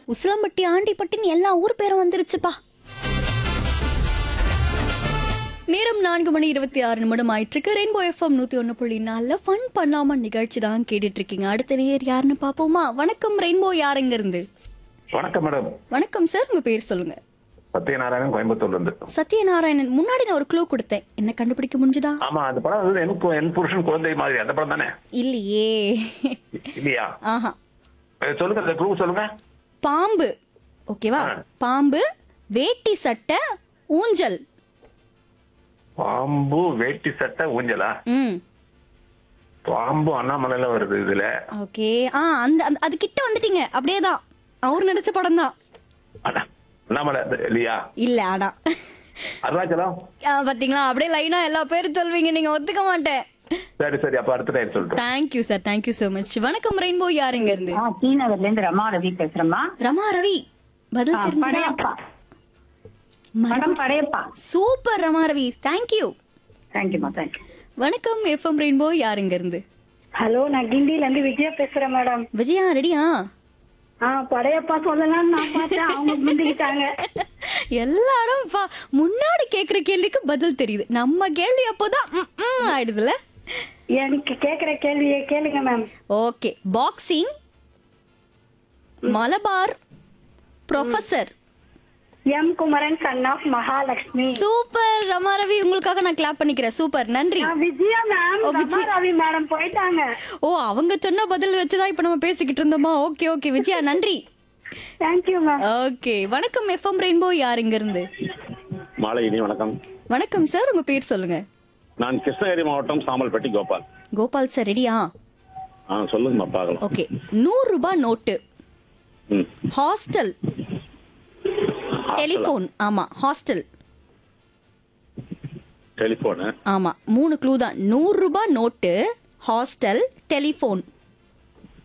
உசிலம்பட்டி ஆண்டிப்பட்டின்னு எல்லா ஊர் பேரும் வந்துருச்சுப்பா நேரம் நான்கு மணி இருபத்தி ஆறு நிமிடம் ஆயிட்டு ரெயின்போ எஃப்எம் நூத்தி ஒன்னு புள்ளி நாலுல ஃபன் பண்ணாம நிகழ்ச்சி தான் கேட்டுட்டு இருக்கீங்க அடுத்த நேர் யாருன்னு பாப்போமா வணக்கம் ரெயின்போ யாருங்க இருந்து வணக்கம் மேடம் வணக்கம் சார் உங்க பேர் சொல்லுங்க சத்யநாராயணன் கோயம்புத்தூர்ல இருந்து சத்யநாராயணன் முன்னாடி நான் ஒரு க்ளூ கொடுத்தேன் என்ன கண்டுபிடிக்க முடிஞ்சுதா ஆமா அந்த படம் வந்து என் பு- என் புருஷன் குழந்தை மாதிரி அந்த படம் தானே இல்லையே இல்லையா ஆஹா அஹ் சொல்லுங்க அந்த க்ளூ சொல்லுங்க பாம்பு ஓகேவா ஆ. பாம்பு வேட்டி சட்டை ஊஞ்சல் பாம்பு வேட்டி சட்டை ஊஞ்சலா ம் பாம்பு அண்ணாமலையில வருது இதுல ஓகே ஆ அந்த அந்த- அது கிட்ட வந்துட்டீங்க அப்படியே தான் அவர் நடிச்ச படம் தான் அண்ணா, அண்ணாமலை இது இல்லையா இல்ல ஆனா அருணாச்சலம் ஆ, பாத்தீங்களா அப்படியே லைனா எல்லா பேரும் சொல்வீங்க நீங்க ஒத்துக்க மாட்டேன் சரி சரி அப்ப அடுத்த டைம் சொல்லிட்டோம் thank you sir thank you so much வணக்கம் ரெயின்போ யாருங்க இருந்து ஆ டி நகர்ல இருந்து ரமா ரவி பேசுறேம்மா ரமா ரவி பதில் ஆ, தெரிஞ்சதா படையப்பா படம் படையப்பா சூப்பர் ரமா ரவி தேங்க்யூ தேங்க்யூமா தேங்க்யூ வணக்கம் எஃப்எம் ரெயின்போ யாருங்க இருந்து ஹலோ நான் கிண்டில இருந்து விஜயா பேசுறேன் மேடம் விஜயா ரெடியா ஆ படையப்பா சொல்லலாம்னு நான் பார்த்தேன் அவங்க முந்திக்கிட்டாங்க எல்லாரும் பா- முன்னாடி கேக்குற கேள்விக்கு பதில் தெரியுது நம்ம கேள்வி அப்போதான் ம், ம் ஆயிடுதுல எனக்கு கேக்குற கேள்வியை கேளுங்க ma'am okay boxing Malabar professor M Kumaran son of Mahalakshmi super Rama Ravi உங்களுக்காக நான் கிளாப் பண்ணிக்கிறேன் சூப்பர் நன்றி ஆ, விஜயா மேம் ஓ, ரமா விஜய். ரவி மேடம் போயிட்டாங்க ஓ அவங்க சொன்ன பதில் வச்சுதான் இப்ப நம்ம பேசிக்கிட்டு இருந்தோமா ஓகே ஓகே விஜயா நன்றி தேங்க்யூ மேம் ஓகே வணக்கம் எஃப்எம் ரெயின்போ யார் இங்க இருந்து மாலையினி வணக்கம் வணக்கம் சார் உங்க பேர் சொல்லுங்க நான் கிருஷ்ணகிரி மாவட்டம் சாமல்பட்டி கோபால் கோபால் சார் ரெடியா ஆ சொல்லுங்கம்மா பார்க்கலாம் ஓகே நூறு ரூபாய் நோட்டு ம் ஹாஸ்டல் டெலிபோன் ஆமா ஹாஸ்டல் டெலிஃபோனு ஆமா மூணு க்ளூ தான் நூறு ரூபாய் நோட்டு ஹாஸ்டல் டெலிபோன்